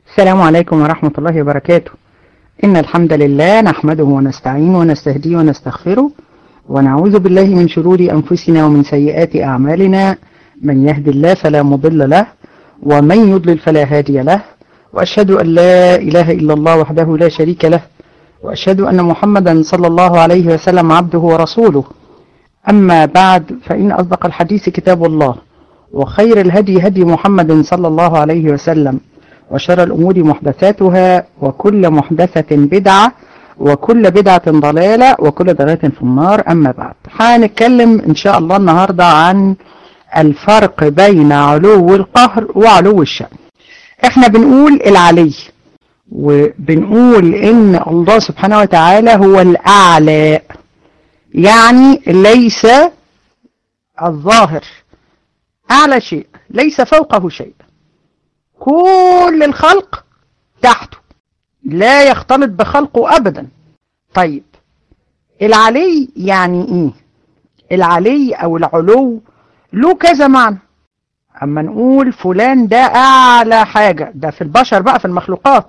السلام عليكم ورحمة الله وبركاته إن الحمد لله نحمده ونستعينه ونستهديه ونستغفره ونعوذ بالله من شرور أنفسنا ومن سيئات أعمالنا من يهد الله فلا مضل له ومن يضلل فلا هادي له وأشهد أن لا إله إلا الله وحده لا شريك له وأشهد أن محمدا صلى الله عليه وسلم عبده ورسوله أما بعد فإن أصدق الحديث كتاب الله وخير الهدي هدي محمد صلى الله عليه وسلم وشر الأمور محدثاتها وكل محدثة بدعة وكل بدعة ضلالة وكل ضلالة في النار أما بعد هنتكلم إن شاء الله النهاردة عن الفرق بين علو القهر وعلو الشأن احنا بنقول العلي وبنقول ان الله سبحانه وتعالى هو الأعلى يعني ليس الظاهر أعلى شيء ليس فوقه شيء كل الخلق تحته لا يختلط بخلقه أبدا طيب العلي يعني ايه العلي او العلو له كذا معنى اما نقول فلان ده اعلى حاجة ده في البشر بقى في المخلوقات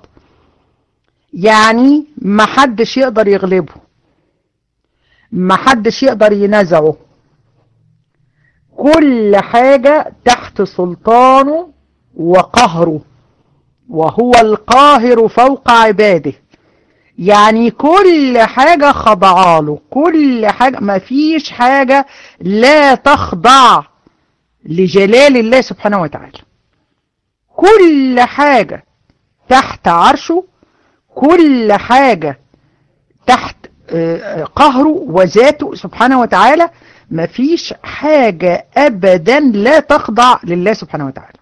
يعني محدش يقدر يغلبه محدش يقدر ينزعه كل حاجة تحت سلطانه وقهره وهو القاهر فوق عباده يعني كل حاجة خضعاله كل حاجة ما فيش حاجة لا تخضع لجلال الله سبحانه وتعالى كل حاجة تحت عرشه كل حاجة تحت قهره وذاته سبحانه وتعالى ما فيش حاجة أبدا لا تخضع لله سبحانه وتعالى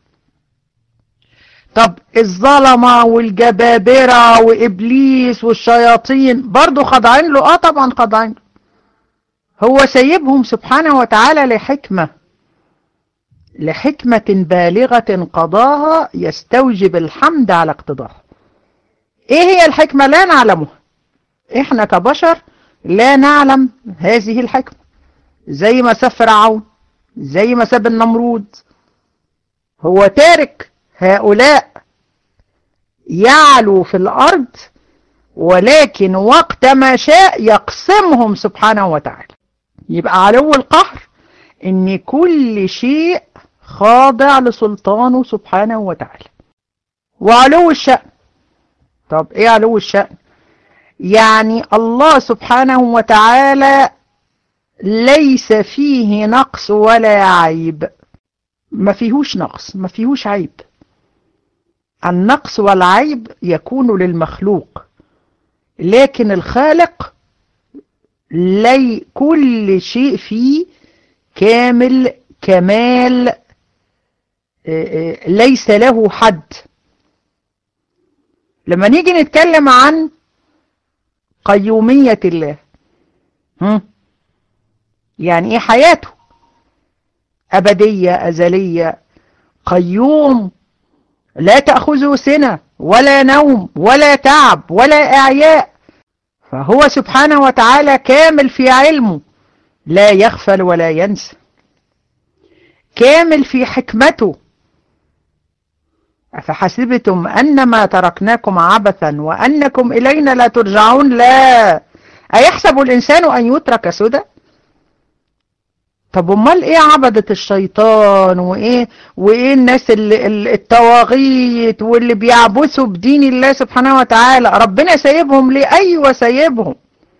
طب الظلمة والجبابرة وإبليس والشياطين برضو خاضعين له آه طبعا خاضعين هو سيبهم سبحانه وتعالى لحكمة لحكمة بالغة قضاها يستوجب الحمد على اقتضاها ايه هي الحكمة لا نعلمها احنا كبشر لا نعلم هذه الحكمة زي ما ساب فرعون زي ما ساب النمرود هو تارك هؤلاء يعلو في الأرض ولكن وقت ما شاء يقسمهم سبحانه وتعالى يبقى علو القهر ان كل شيء خاضع لسلطانه سبحانه وتعالى وعلو الشأن طب ايه علو الشأن يعني الله سبحانه وتعالى ليس فيه نقص ولا عيب ما فيهوش نقص ما فيهوش عيب النقص والعيب يكون للمخلوق لكن الخالق لي كل شيء فيه كامل كمال ليس له حد لما نيجي نتكلم عن قيومية الله هم؟ يعني ايه حياته أبدية أزلية قيوم لا تأخذه سنة ولا نوم ولا تعب ولا إعياء فهو سبحانه وتعالى كامل في علمه لا يغفل ولا ينسى كامل في حكمته أفحسبتم أنما تركناكم عبثا وأنكم إلينا لا ترجعون لا أيحسب الإنسان أن يترك سدى طب امال ايه عبدة الشيطان وايه وايه الناس اللي الطواغيت واللي بيعبثوا بدين الله سبحانه وتعالى ربنا سايبهم ليه ايوه سايبهم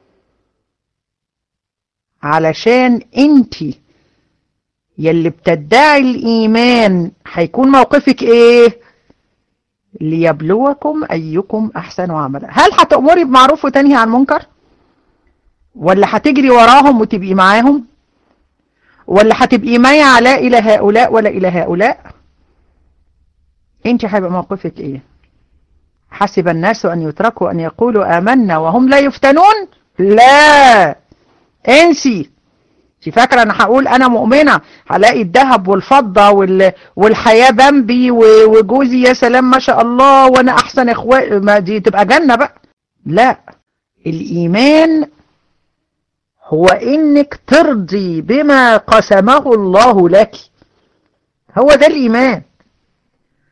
علشان انتي يلي بتدعي الايمان هيكون موقفك ايه ليبلوكم ايكم احسن عملا هل هتأمري بمعروف وتنهي عن منكر ولا هتجري وراهم وتبقي معاهم ولا هتبقي مايعة لا إلى هؤلاء ولا إلى هؤلاء انت هيبقى موقفك ايه حسب الناس أن يتركوا أن يقولوا آمنا وهم لا يفتنون لا انسي انت فاكرة أنا هقول أنا مؤمنة هلاقي الذهب والفضة وال... والحياة بمبي وجوزي يا سلام ما شاء الله وأنا أحسن إخوة ما دي تبقى جنة بقى لا الإيمان هو انك ترضي بما قسمه الله لك هو ده الايمان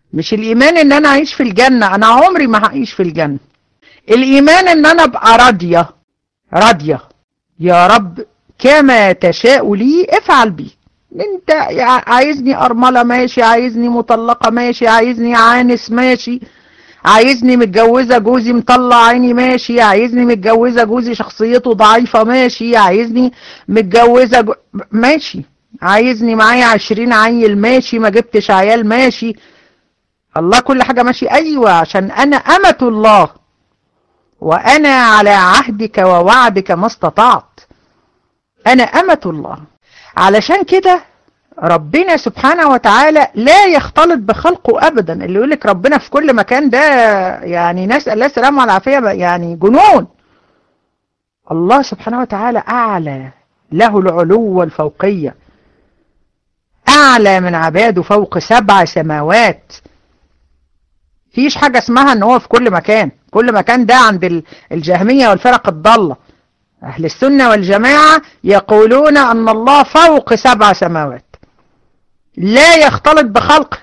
مش الإيمان إن أنا أعيش في الجنة أنا عمري ما هعيش في الجنة الإيمان إن أنا أبقى راضية راضية يا رب كما تشاء لي افعل بي انت عايزني أرملة ماشي عايزني مطلقة ماشي عايزني عانس ماشي عايزني متجوزة جوزي مطلع عيني ماشي عايزني متجوزة جوزي شخصيته ضعيفة ماشي عايزني متجوزة جو... ماشي عايزني معايا عشرين عيل ماشي ما جبتش عيال ماشي الله كل حاجة ماشي أيوة عشان أنا أمة الله وأنا على عهدك ووعدك ما استطعت أنا أمة الله علشان كده ربنا سبحانه وتعالى لا يختلط بخلقه أبدا اللي يقولك ربنا في كل مكان ده يعني نسأل الله السلامة والعافية يعني جنون الله سبحانه وتعالى أعلى له العلو والفوقية أعلى من عباده فوق سبع سماوات فيش حاجة اسمها ان هو في كل مكان كل مكان ده عند الجهمية والفرق الضالة أهل السنة والجماعة يقولون أن الله فوق سبع سماوات لا يختلط بخلقه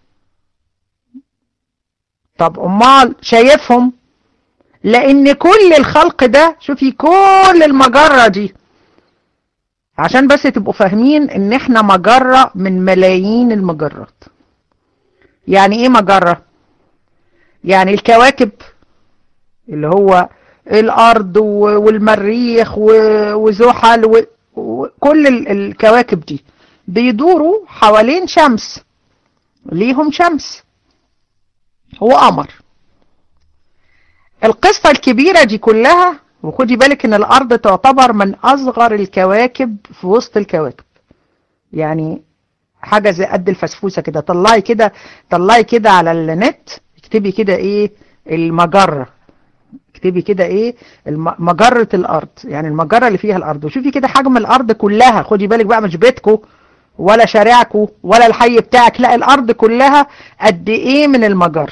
طب أمال شايفهم لأن كل الخلق ده شوفي كل المجرة دي عشان بس تبقوا فاهمين ان احنا مجرة من ملايين المجرات يعني ايه مجرة يعني الكواكب اللي هو الارض والمريخ وزحل وكل الكواكب دي بيدوروا حوالين شمس ليهم شمس هو قمر القصة الكبيرة دي كلها وخدي بالك ان الارض تعتبر من اصغر الكواكب في وسط الكواكب يعني حاجة زي قد الفسفوسة كده طلعي كده طلعي كده على النت اكتبي كده ايه المجرة اكتبي كده ايه مجرة الارض يعني المجرة اللي فيها الارض وشوفي كده حجم الارض كلها خدي بالك بقى مش بيتكو ولا شارعكو ولا الحي بتاعك لا الارض كلها قد ايه من المجرة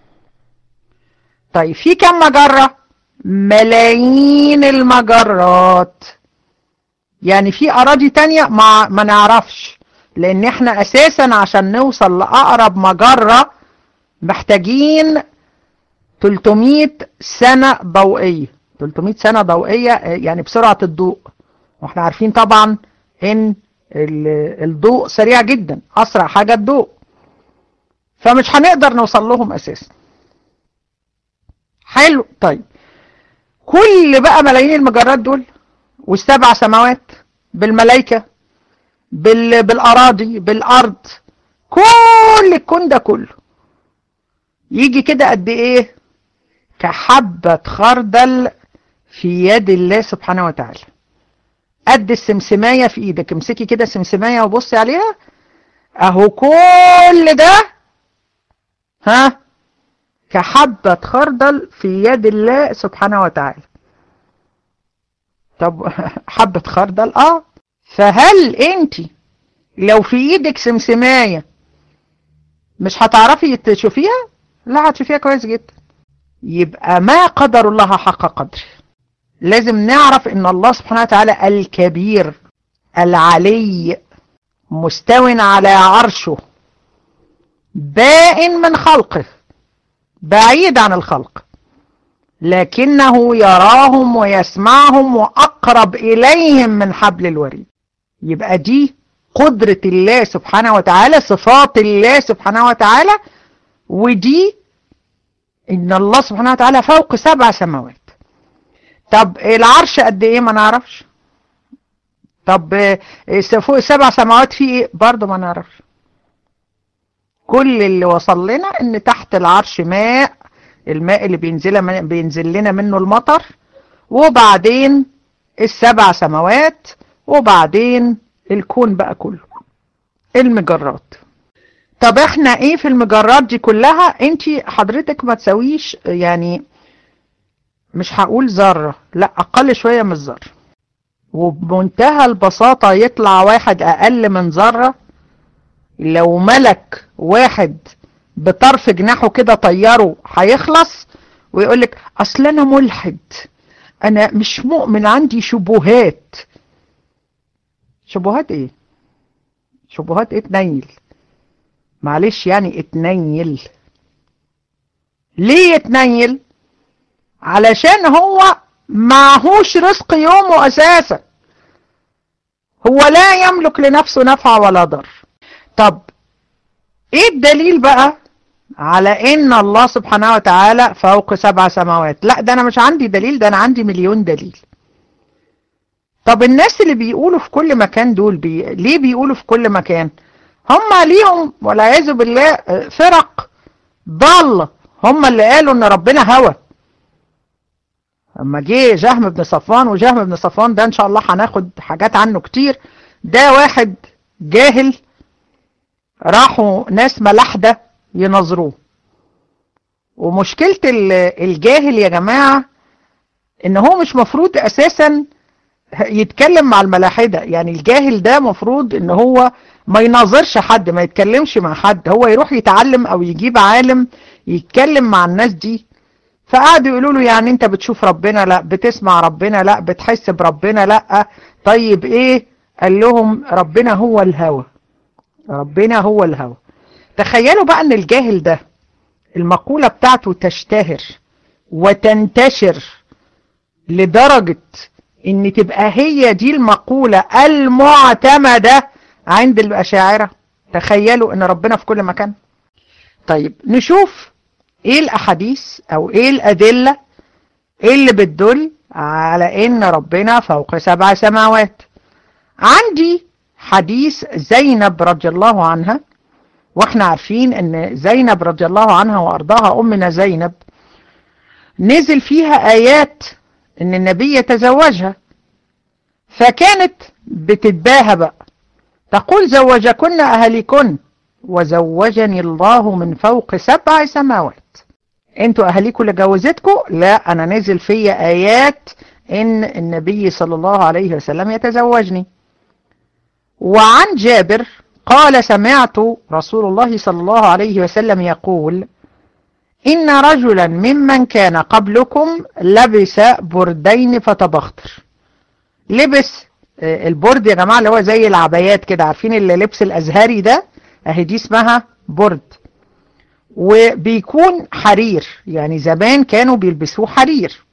طيب في كم مجرة ملايين المجرات يعني في اراضي تانية ما, ما نعرفش لان احنا اساسا عشان نوصل لاقرب مجرة محتاجين 300 سنة ضوئية 300 سنة ضوئية يعني بسرعة الضوء واحنا عارفين طبعا ان الضوء سريع جدا اسرع حاجة الضوء فمش هنقدر نوصل لهم اساسا حلو طيب كل بقى ملايين المجرات دول والسبع سماوات بالملائكة بال... بالأراضي بالأرض كل الكون ده كله يجي كده قد ايه كحبة خردل في يد الله سبحانه وتعالى قد السمسماية في ايدك امسكي كده سمسماية وبصي عليها اهو كل ده ها كحبة خردل في يد الله سبحانه وتعالى طب حبة خردل اه فهل انت لو في ايدك سمسماية مش هتعرفي تشوفيها لا هتشوفيها كويس جدا يبقى ما قدر الله حق قدره لازم نعرف ان الله سبحانه وتعالى الكبير العلي مستو على عرشه بائن من خلقه بعيد عن الخلق لكنه يراهم ويسمعهم وأقرب إليهم من حبل الوريد يبقى دي قدرة الله سبحانه وتعالى صفات الله سبحانه وتعالى ودي إن الله سبحانه وتعالى فوق سبع سماوات طب العرش قد إيه ما نعرفش طب فوق سبع سماوات فيه إيه برضه ما نعرفش كل اللي وصل لنا ان تحت العرش ماء الماء اللي بينزل بينزل لنا منه المطر وبعدين السبع سماوات وبعدين الكون بقى كله المجرات طب احنا ايه في المجرات دي كلها انت حضرتك ما تسويش يعني مش هقول ذرة لا اقل شوية من الذرة وبمنتهى البساطة يطلع واحد اقل من ذرة لو ملك واحد بطرف جناحه كده طيره هيخلص ويقولك اصل انا ملحد انا مش مؤمن عندي شبهات شبهات ايه شبهات ايه تنيل معلش يعني اتنيل ليه يتنيل علشان هو معهوش رزق يومه اساسا هو لا يملك لنفسه نفع ولا ضر طب ايه الدليل بقى على ان الله سبحانه وتعالى فوق سبع سماوات لا ده انا مش عندي دليل ده انا عندي مليون دليل طب الناس اللي بيقولوا في كل مكان دول بي... ليه بيقولوا في كل مكان هم ليهم والعياذ بالله فرق ضالة هم اللي قالوا ان ربنا هوى اما جه جهم بن صفوان وجهم بن صفوان ده ان شاء الله هناخد حاجات عنه كتير ده واحد جاهل راحوا ناس ملاحدة ينظروه ومشكلة الجاهل يا جماعة ان هو مش مفروض اساسا يتكلم مع الملاحدة يعني الجاهل ده مفروض ان هو ما يناظرش حد ما يتكلمش مع حد هو يروح يتعلم او يجيب عالم يتكلم مع الناس دي فقعدوا يقولوا له يعني انت بتشوف ربنا لا بتسمع ربنا لا بتحس بربنا لا طيب ايه قال لهم ربنا هو الهوى ربنا هو الهوى تخيلوا بقى ان الجاهل ده المقولة بتاعته تشتهر وتنتشر لدرجة ان تبقى هي دي المقولة المعتمدة عند الاشاعرة تخيلوا ان ربنا في كل مكان طيب نشوف ايه الاحاديث او ايه الادلة اللي بتدل على ان ربنا فوق سبع سماوات عندي حديث زينب رضي الله عنها واحنا عارفين ان زينب رضي الله عنها وارضاها امنا زينب نزل فيها ايات ان النبي يتزوجها فكانت بتتباهى بقى تقول زوجكن اهلكن وزوجني الله من فوق سبع سماوات انتوا اهاليكم اللي جوزتكم لا انا نزل فيا ايات ان النبي صلى الله عليه وسلم يتزوجني وعن جابر قال سمعت رسول الله صلى الله عليه وسلم يقول إن رجلا ممن كان قبلكم لبس بردين فتبختر لبس البرد يا جماعة اللي هو زي العبايات كده عارفين اللي لبس الأزهري ده اهي دي اسمها برد وبيكون حرير يعني زمان كانوا بيلبسوه حرير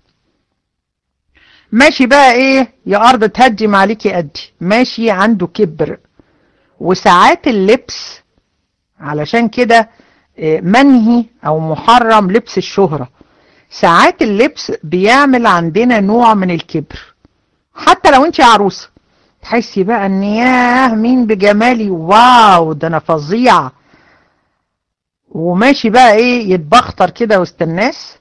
ماشي بقى ايه يا ارض تهدي معليكي ادي ماشي عنده كبر وساعات اللبس علشان كده منهي او محرم لبس الشهرة ساعات اللبس بيعمل عندنا نوع من الكبر حتى لو انت عروسة تحسي بقى ان ياه مين بجمالي واو ده انا فظيع وماشي بقى ايه يتبختر كده وسط الناس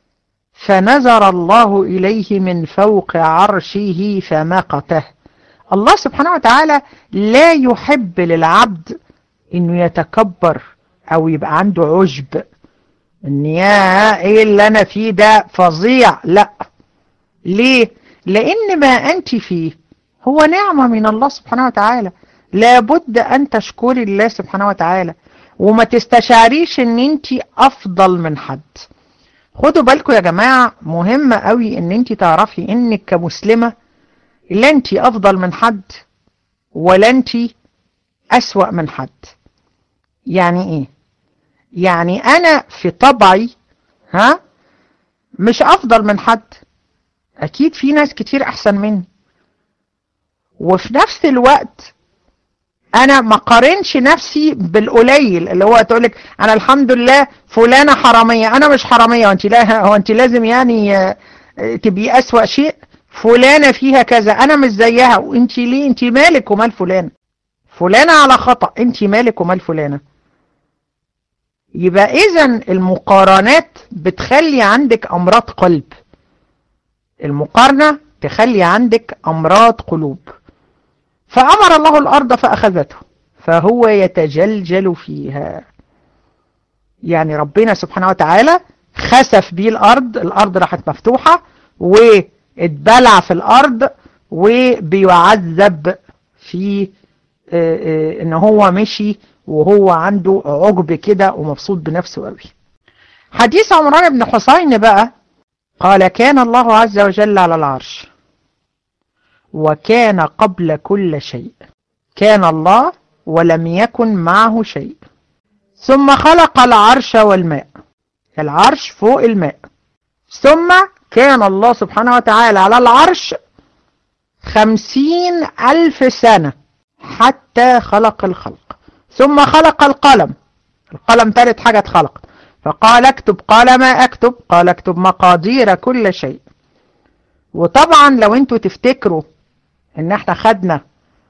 فنظر الله إليه من فوق عرشه فمقته الله سبحانه وتعالى لا يحب للعبد انه يتكبر او يبقى عنده عجب ان يا ايه اللي انا فيه ده فظيع لا ليه لان ما انت فيه هو نعمة من الله سبحانه وتعالى لابد ان تشكري الله سبحانه وتعالى وما تستشعريش ان انت افضل من حد خدوا بالكم يا جماعة مهم قوي ان انت تعرفي انك كمسلمة لا انت افضل من حد ولا انت اسوأ من حد يعني ايه يعني انا في طبعي ها مش افضل من حد اكيد في ناس كتير احسن مني وفي نفس الوقت انا ما قارنش نفسي بالقليل اللي هو تقولك انا الحمد لله فلانة حرامية انا مش حرامية وانت لا هو انت لازم يعني تبقي اسوأ شيء فلانة فيها كذا انا مش زيها وانت ليه انت مالك ومال فلانة فلانة على خطأ انت مالك ومال فلانة يبقى اذا المقارنات بتخلي عندك امراض قلب المقارنة تخلي عندك امراض قلوب فأمر الله الأرض فأخذته فهو يتجلجل فيها يعني ربنا سبحانه وتعالى خسف بيه الأرض الأرض راحت مفتوحة واتبلع في الأرض وبيعذب في ان هو مشي وهو عنده عجب كده ومبسوط بنفسه قوي حديث عمران بن حسين بقى قال كان الله عز وجل على العرش وكان قبل كل شيء كان الله ولم يكن معه شيء ثم خلق العرش والماء العرش فوق الماء ثم كان الله سبحانه وتعالى على العرش خمسين ألف سنة حتى خلق الخلق ثم خلق القلم القلم ثالث حاجة اتخلق فقال اكتب قال ما اكتب قال اكتب مقادير كل شيء وطبعا لو انتوا تفتكروا ان احنا خدنا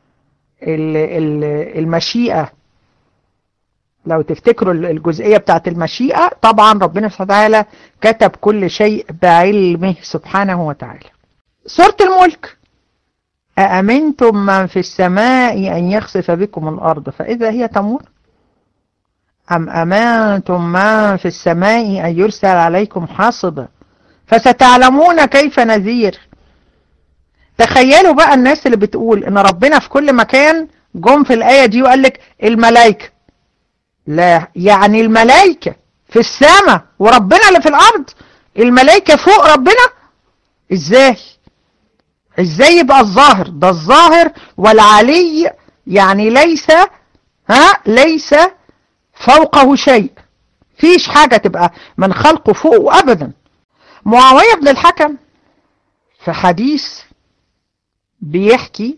المشيئة لو تفتكروا الجزئية بتاعت المشيئة طبعا ربنا سبحانه وتعالى كتب كل شيء بعلمه سبحانه وتعالى سورة الملك أأمنتم من في السماء أن يخسف بكم الأرض فإذا هي تمور أم أمنتم من في السماء أن يرسل عليكم حاصبا فستعلمون كيف نذير تخيلوا بقى الناس اللي بتقول ان ربنا في كل مكان جم في الآية دي وقال لك الملائكة لا يعني الملائكة في السماء وربنا اللي في الأرض الملائكة فوق ربنا ازاي ازاي يبقى الظاهر ده الظاهر والعلي يعني ليس ها ليس فوقه شيء فيش حاجة تبقى من خلقه فوقه أبدا معاوية بن الحكم في حديث بيحكي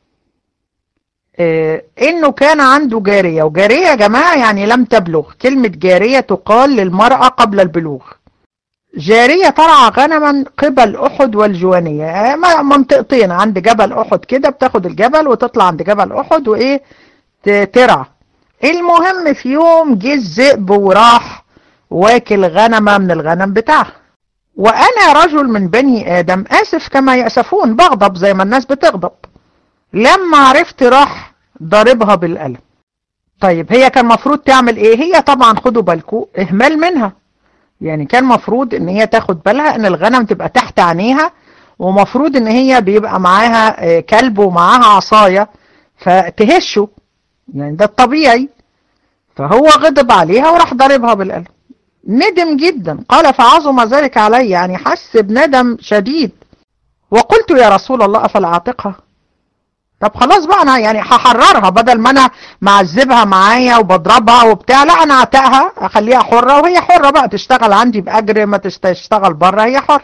اه انه كان عنده جارية وجارية يا جماعة يعني لم تبلغ كلمة جارية تقال للمرأة قبل البلوغ جارية ترعى غنما قبل أحد والجوانية منطقتين عند جبل أحد كده بتاخد الجبل وتطلع عند جبل أحد وإيه ترعى المهم في يوم جه الذئب وراح واكل غنمة من الغنم بتاعها وأنا رجل من بني آدم آسف كما يأسفون بغضب زي ما الناس بتغضب لما عرفت راح ضاربها بالقلم طيب هي كان مفروض تعمل ايه هي طبعا خدوا بالكم اهمال منها يعني كان مفروض ان هي تاخد بالها ان الغنم تبقى تحت عينيها ومفروض ان هي بيبقى معاها كلب ومعاها عصاية فتهشه يعني ده الطبيعي فهو غضب عليها وراح ضاربها بالقلم ندم جدا قال فعظم ذلك علي يعني حس بندم شديد وقلت يا رسول الله افلا اعتقها طب خلاص بقى انا يعني هحررها بدل ما انا معذبها معايا وبضربها وبتاع لا انا اعتقها اخليها حرة وهي حرة بقى تشتغل عندي باجر ما تشتغل بره هي حر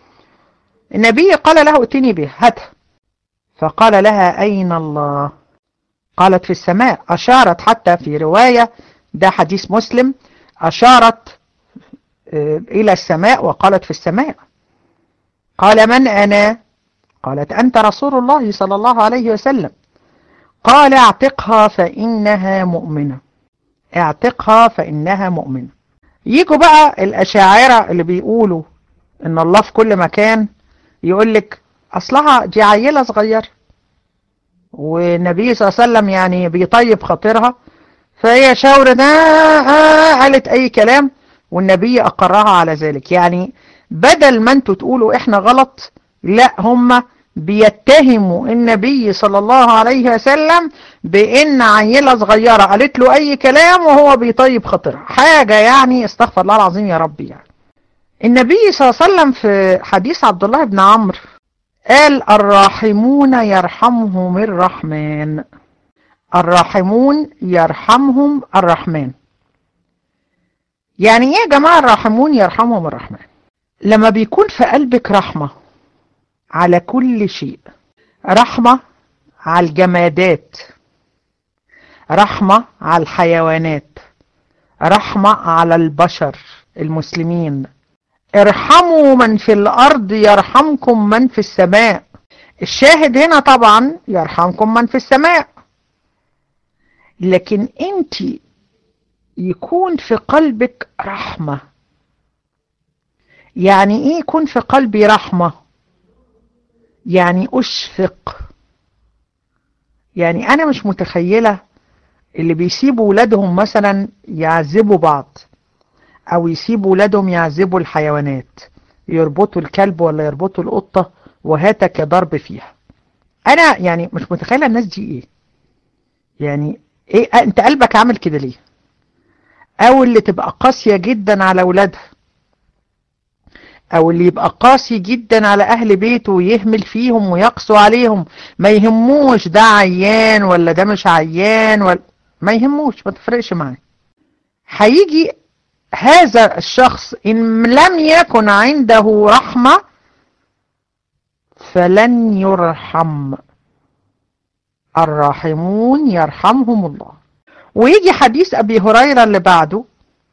النبي قال له ائتني به هاتها فقال لها اين الله قالت في السماء اشارت حتى في رواية ده حديث مسلم اشارت الى السماء وقالت في السماء قال من انا قالت أنت رسول الله صلى الله عليه وسلم قال اعتقها فإنها مؤمنة اعتقها فإنها مؤمنة يجوا بقى الأشاعرة اللي بيقولوا إن الله في كل مكان يقول لك أصلها دي عيلة صغيرة والنبي صلى الله عليه وسلم يعني بيطيب خاطرها فهي شاورة ده آه قالت أي كلام والنبي أقرها على ذلك يعني بدل ما انتوا تقولوا احنا غلط لا هم بيتهموا النبي صلى الله عليه وسلم بان عيلة صغيرة قالت له اي كلام وهو بيطيب خاطرها حاجة يعني استغفر الله العظيم يا ربي يعني النبي صلى الله عليه وسلم في حديث عبد الله بن عمرو قال الراحمون يرحمهم الرحمن الراحمون يرحمهم الرحمن يعني ايه يا جماعة الراحمون يرحمهم الرحمن لما بيكون في قلبك رحمة على كل شيء رحمة على الجمادات رحمة على الحيوانات رحمة على البشر المسلمين ارحموا من في الأرض يرحمكم من في السماء الشاهد هنا طبعا يرحمكم من في السماء لكن انت يكون في قلبك رحمة يعني ايه يكون في قلبي رحمة يعني اشفق يعني انا مش متخيلة اللي بيسيبوا ولادهم مثلا يعذبوا بعض او يسيبوا ولادهم يعذبوا الحيوانات يربطوا الكلب ولا يربطوا القطة وهاتك ضرب فيها انا يعني مش متخيلة الناس دي ايه يعني ايه انت قلبك عامل كده ليه او اللي تبقى قاسية جدا على ولادها او اللي يبقى قاسي جدا على اهل بيته ويهمل فيهم ويقسو عليهم ما يهموش ده عيان ولا ده مش عيان ولا ما يهموش ما تفرقش معاه هيجي هذا الشخص إن لم يكن عنده رحمة فلن يرحم الراحمون يرحمهم الله ويجي حديث أبي هريرة اللي بعده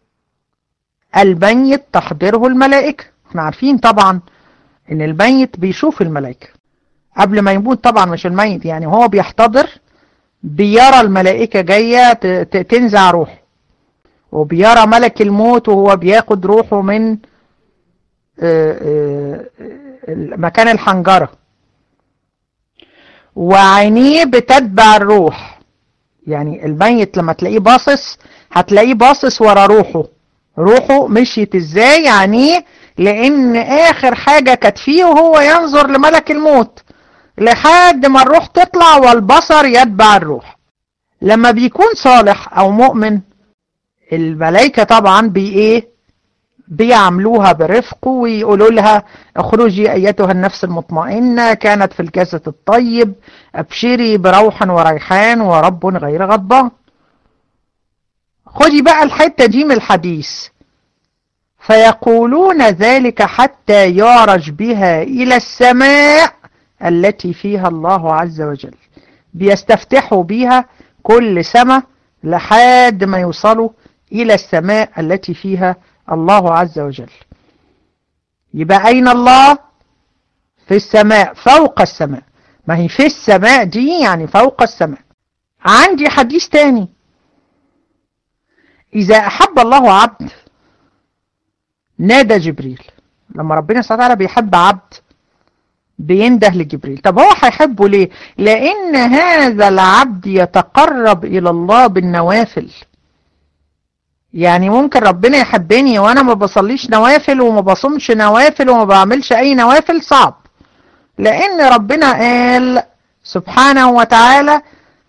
الميت تحضره الملائكة احنا عارفين طبعا ان الميت بيشوف الملائكة قبل ما يموت طبعا مش الميت يعني هو بيحتضر بيرى الملائكة جاية تنزع روحه وبيرى ملك الموت وهو بياخد روحه من مكان الحنجرة وعينيه بتتبع الروح يعني الميت لما تلاقيه باصص هتلاقيه باصص ورا روحه روحه مشيت ازاي عينيه لان اخر حاجة كانت فيه وهو ينظر لملك الموت لحد ما الروح تطلع والبصر يتبع الروح لما بيكون صالح او مؤمن الملائكة طبعا بي ايه بيعملوها برفق ويقولوا لها اخرجي ايتها النفس المطمئنة كانت في الجسد الطيب ابشري بروح وريحان ورب غير غضبان خدي بقى الحتة دي من الحديث فيقولون ذلك حتى يعرج بها إلى السماء التي فيها الله عز وجل بيستفتحوا بيها كل سماء لحد ما يوصلوا إلى السماء التي فيها الله عز وجل يبقى أين الله في السماء فوق السماء ما هي في السماء دي يعني فوق السماء عندي حديث تاني إذا أحب الله عبد نادى جبريل لما ربنا سبحانه وتعالى بيحب عبد بينده لجبريل طب هو هيحبه ليه لأن هذا العبد يتقرب إلى الله بالنوافل يعني ممكن ربنا يحبني وانا ما بصليش نوافل وما بصومش نوافل وما بعملش اي نوافل صعب لان ربنا قال سبحانه وتعالى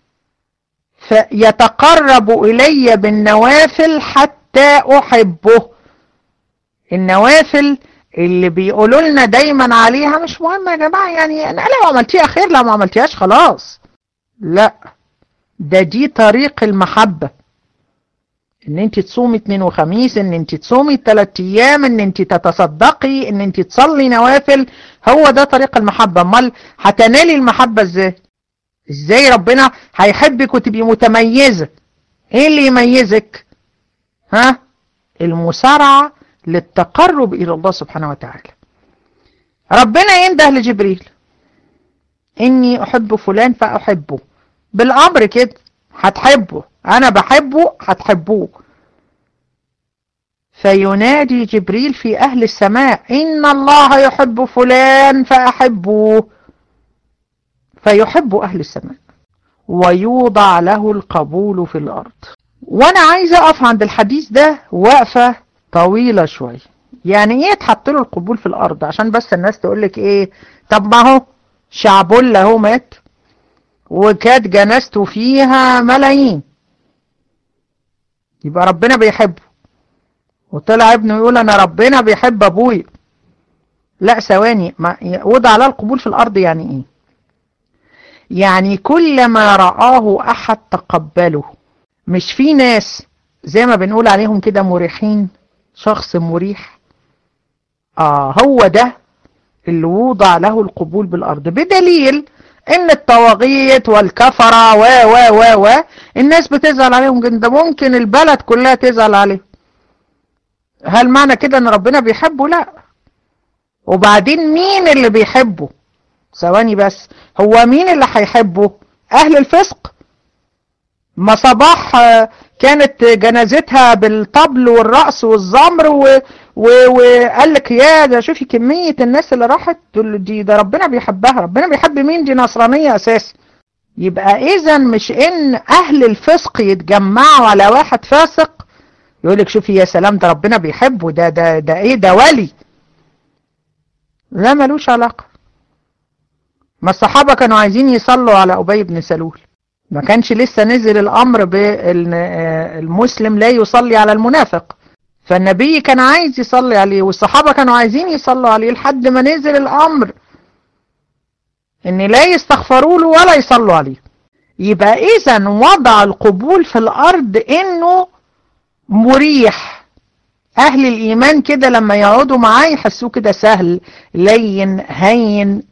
فيتقرب الي بالنوافل حتى احبه النوافل اللي بيقولوا لنا دايما عليها مش مهم يا جماعه يعني انا لو عملتيها خير لو ما عملتيهاش خلاص لا ده دي طريق المحبه ان انت تصومي اثنين وخميس ان انت تصومي ثلاث ايام ان انت تتصدقي ان انت تصلي نوافل هو ده طريق المحبة امال هتنالي المحبة ازاي ازاي ربنا هيحبك وتبقي متميزة ايه اللي يميزك ها المسارعة للتقرب الى الله سبحانه وتعالى ربنا ينده لجبريل اني احب فلان فاحبه بالامر كده هتحبه انا بحبه هتحبوه فينادي جبريل في اهل السماء ان الله يحب فلان فاحبوه فيحب اهل السماء ويوضع له القبول في الارض وانا عايزه اقف عند الحديث ده وقفه طويله شويه يعني ايه تحط له القبول في الارض عشان بس الناس تقول لك ايه طب ما هو شعبولة اهو مات وكانت جنازته فيها ملايين يبقى ربنا بيحبه وطلع ابنه يقول انا ربنا بيحب ابويا لا ثواني وضع له القبول في الارض يعني ايه يعني كلما رآه احد تقبله مش في ناس زي ما بنقول عليهم كده مريحين شخص مريح اه هو ده اللي وضع له القبول بالارض بدليل ان الطواغيت والكفرة و و و و الناس بتزعل عليهم جدا ممكن البلد كلها تزعل عليهم هل معنى كده ان ربنا بيحبه لا وبعدين مين اللي بيحبه ثواني بس هو مين اللي هيحبه اهل الفسق ما صباح كانت جنازتها بالطبل والرقص والزمر و... و... وقال لك يا ده شوفي كمية الناس اللي راحت دي ده ربنا بيحبها ربنا بيحب مين دي نصرانية اساسا يبقى اذا مش ان اهل الفسق يتجمعوا على واحد فاسق يقول لك شوفي يا سلام ده ربنا بيحبه ده ده ده ايه ده ولي لا ملوش علاقة ما الصحابة كانوا عايزين يصلوا على أبي بن سلول ما كانش لسه نزل الأمر بالمسلم لا يصلي على المنافق فالنبي كان عايز يصلي عليه والصحابة كانوا عايزين يصلوا عليه لحد ما نزل الأمر ان لا يستغفروا له ولا يصلوا عليه يبقى اذا وضع القبول في الارض انه مريح أهل الإيمان كده لما يقعدوا معاه يحسوه كده سهل لين هين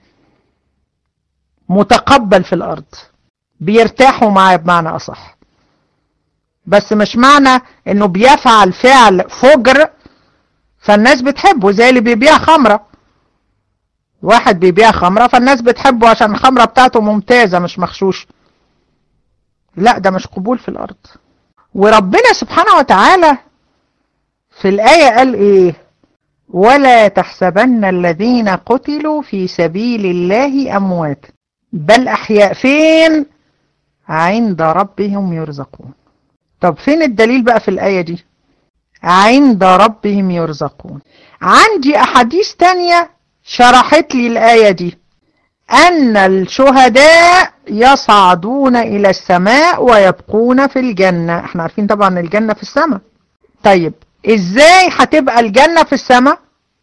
متقبل في الأرض بيرتاحوا معاه بمعنى أصح بس مش معنى انه بيفعل فعل فجر فالناس بتحبه زي اللي بيبيع خمرة واحد بيبيع خمرة فالناس بتحبه عشان الخمرة بتاعته ممتازة مش مخشوش لا ده مش قبول في الأرض وربنا سبحانه وتعالى في الآية قال إيه ولا تحسبن الذين قتلوا في سبيل الله أموات بل أحياء فين عند ربهم يرزقون طب فين الدليل بقى في الآية دي عند ربهم يرزقون عندي أحاديث تانية شرحت لي الآية دي أن الشهداء يصعدون إلى السماء ويبقون في الجنة احنا عارفين طبعا الجنة في السماء طيب ازاي هتبقى الجنة في السماء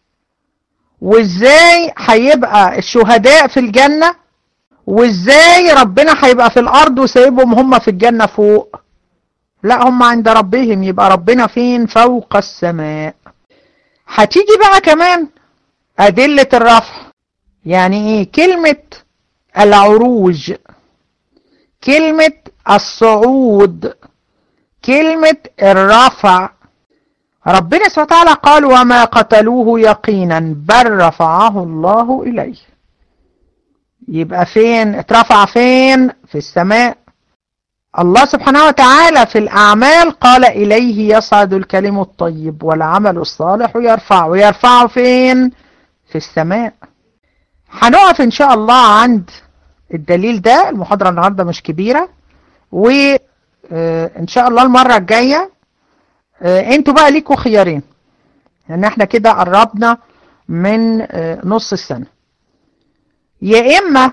وازاي هيبقى الشهداء في الجنة وازاي ربنا هيبقى في الارض وسايبهم هم في الجنة فوق لا هم عند ربهم يبقى ربنا فين فوق السماء هتيجي بقى كمان أدلة الرفع يعني ايه كلمة العروج كلمة الصعود كلمة الرفع ربنا سبحانه وتعالى قال وما قتلوه يقينا بل رفعه الله إليه يبقى فين اترفع فين في السماء الله سبحانه وتعالى في الأعمال قال إليه يصعد الكلم الطيب والعمل الصالح يرفع ويرفعه فين في السماء هنقف إن شاء الله عند الدليل ده المحاضرة النهاردة مش كبيرة وإن شاء الله المرة الجاية انتوا بقى ليكوا خيارين لأن احنا كده قربنا من نص السنة يا إما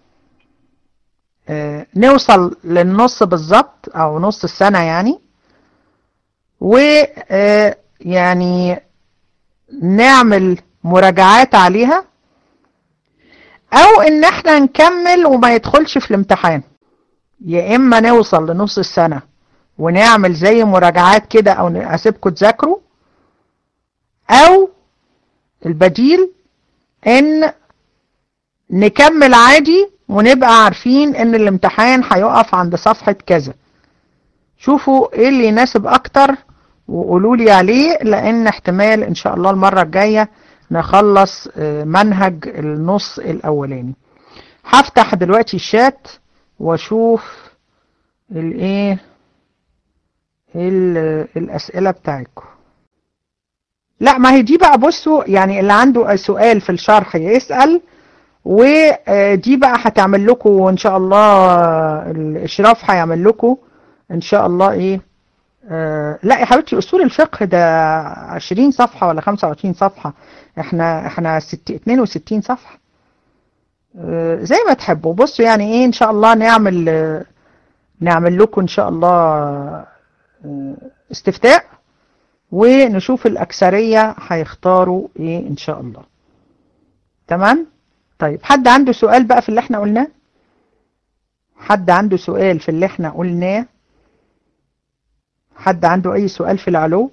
نوصل للنص بالظبط او نص السنة يعني و يعني نعمل مراجعات عليها او ان احنا نكمل وما يدخلش في الامتحان يا اما نوصل لنص السنة ونعمل زي مراجعات كده او اسيبكم تذاكروا او البديل ان نكمل عادي ونبقى عارفين ان الامتحان هيقف عند صفحة كذا شوفوا ايه اللي يناسب اكتر وقولوا لي عليه لان احتمال ان شاء الله المرة الجاية نخلص منهج النص الاولاني هفتح دلوقتي الشات واشوف الايه الاسئلة بتاعتكم لا ما هي دي بقى بصوا يعني اللي عنده سؤال في الشرح يسأل ودي بقى هتعمل لكم ان شاء الله الاشراف هيعمل لكم ان شاء الله ايه آه لا يا حبيبتي اصول الفقه ده 20 صفحة ولا 25 صفحة احنا احنا 62 صفحة آه زي ما تحبوا بصوا يعني ايه ان شاء الله نعمل آه نعمل لكم ان شاء الله آه استفتاء ونشوف الاكثرية هيختاروا ايه ان شاء الله تمام طيب حد عنده سؤال بقى في اللي احنا قلناه حد عنده سؤال في اللي احنا قلناه حد عنده اي سؤال في العلو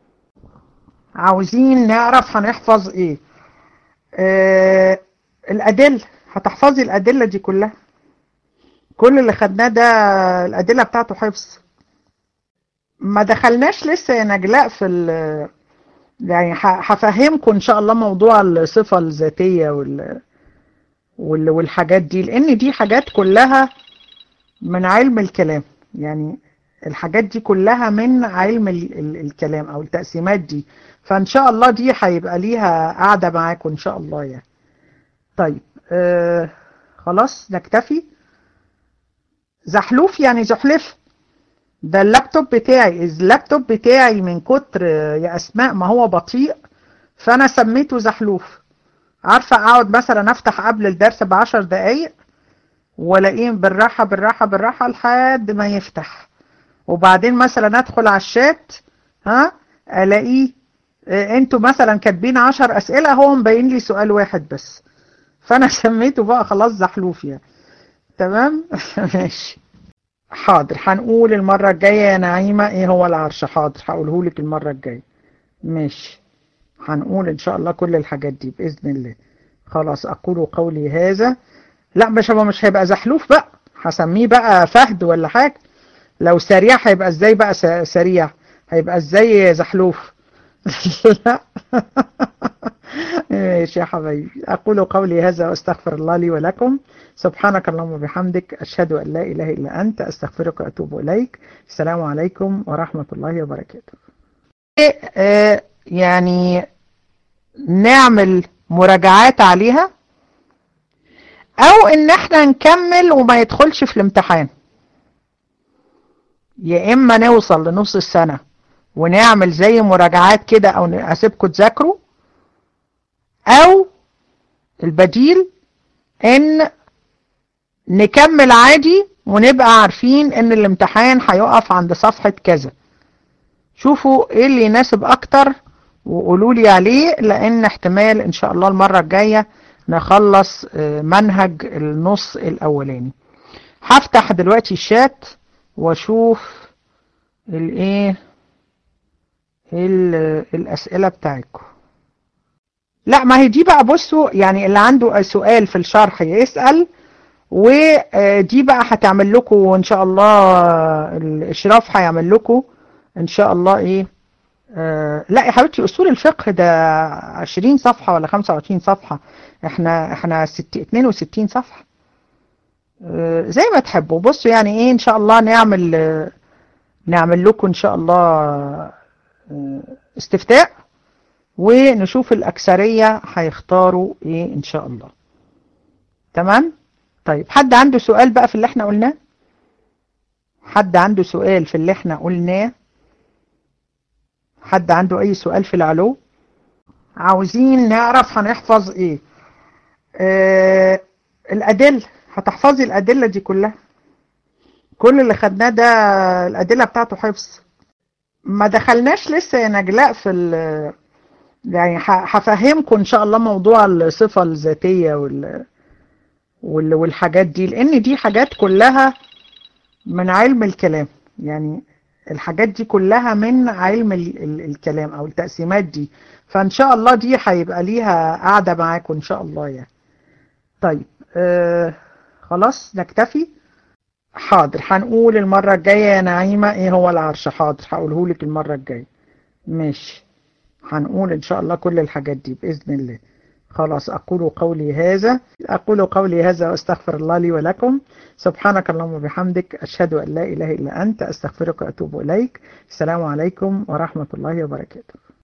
عاوزين نعرف هنحفظ ايه آه الادلة هتحفظي الادلة دي كلها كل اللي خدناه ده الادلة بتاعته حفظ ما دخلناش لسه يا نجلاء في ال يعني هفهمكم ان شاء الله موضوع الصفة الذاتية وال والحاجات دي لان دي حاجات كلها من علم الكلام يعني الحاجات دي كلها من علم ال ال الكلام او التقسيمات دي فان شاء الله دي هيبقى ليها قاعدة معاكم ان شاء الله يعني طيب آه خلاص نكتفي زحلوف يعني زحلف ده اللابتوب بتاعي اللابتوب بتاعي من كتر يا اسماء ما هو بطيء فانا سميته زحلوف عارفة اقعد مثلا افتح قبل الدرس بعشر دقايق والاقيه بالراحة بالراحة بالراحة لحد ما يفتح وبعدين مثلا ادخل على الشات ها الاقيه انتوا مثلا كاتبين عشر اسئلة هو مبين لي سؤال واحد بس فانا سميته بقى خلاص زحلوف يعني تمام ماشي حاضر هنقول المرة الجاية يا نعيمة ايه هو العرش حاضر هقوله لك المرة الجاية ماشي هنقول ان شاء الله كل الحاجات دي بإذن الله خلاص اقول قولي هذا لا مش هو مش هيبقى زحلوف بقى هسميه بقى فهد ولا حاجة لو سريع هيبقى ازاي بقى سريع هيبقى ازاي زحلوف لا ماشي يا حبايبي أقول قولي هذا وأستغفر الله لي ولكم سبحانك اللهم وبحمدك أشهد أن لا إله إلا أنت أستغفرك وأتوب إليك السلام عليكم ورحمة الله وبركاته يعني نعمل مراجعات عليها أو إن احنا نكمل وما يدخلش في الامتحان يا إما نوصل لنص السنة ونعمل زي مراجعات كده أو أسيبكم تذاكروا او البديل ان نكمل عادي ونبقى عارفين ان الامتحان هيقف عند صفحة كذا شوفوا ايه اللي يناسب اكتر وقولوا لي عليه لان احتمال ان شاء الله المرة الجاية نخلص منهج النص الاولاني هفتح دلوقتي الشات واشوف الايه الاسئلة بتاعتكم لا ما هي دي بقى بصوا يعني اللي عنده سؤال في الشرح يسأل ودي بقى هتعمل لكم ان شاء الله الاشراف هيعمل لكم ان شاء الله ايه آه لا يا حبيبتي اصول الفقه ده 20 صفحة ولا 25 صفحة احنا احنا 62 صفحة آه زي ما تحبوا بصوا يعني ايه ان شاء الله نعمل آه نعمل لكم ان شاء الله آه استفتاء ونشوف الأكثرية هيختاروا ايه ان شاء الله تمام طيب حد عنده سؤال بقى في اللي احنا قلناه حد عنده سؤال في اللي احنا قلناه حد عنده اي سؤال في العلو عاوزين نعرف هنحفظ ايه آه الأدلة هتحفظي الأدلة دي كلها كل اللي خدناه ده الأدلة بتاعته حفظ ما دخلناش لسه يا نجلاء في ال يعني هفهمكم ان شاء الله موضوع الصفة الذاتية وال... وال... والحاجات دي لان دي حاجات كلها من علم الكلام يعني الحاجات دي كلها من علم ال... ال... الكلام او التقسيمات دي فان شاء الله دي هيبقى ليها قاعدة معاكم ان شاء الله يعني طيب آه خلاص نكتفي حاضر هنقول المرة الجاية يا نعيمة ايه هو العرش حاضر هقوله لك المرة الجاية ماشي هنقول ان شاء الله كل الحاجات دي بإذن الله خلاص أقول قولي هذا أقول قولي هذا وأستغفر الله لي ولكم سبحانك اللهم وبحمدك أشهد أن لا إله إلا أنت أستغفرك وأتوب إليك السلام عليكم ورحمة الله وبركاته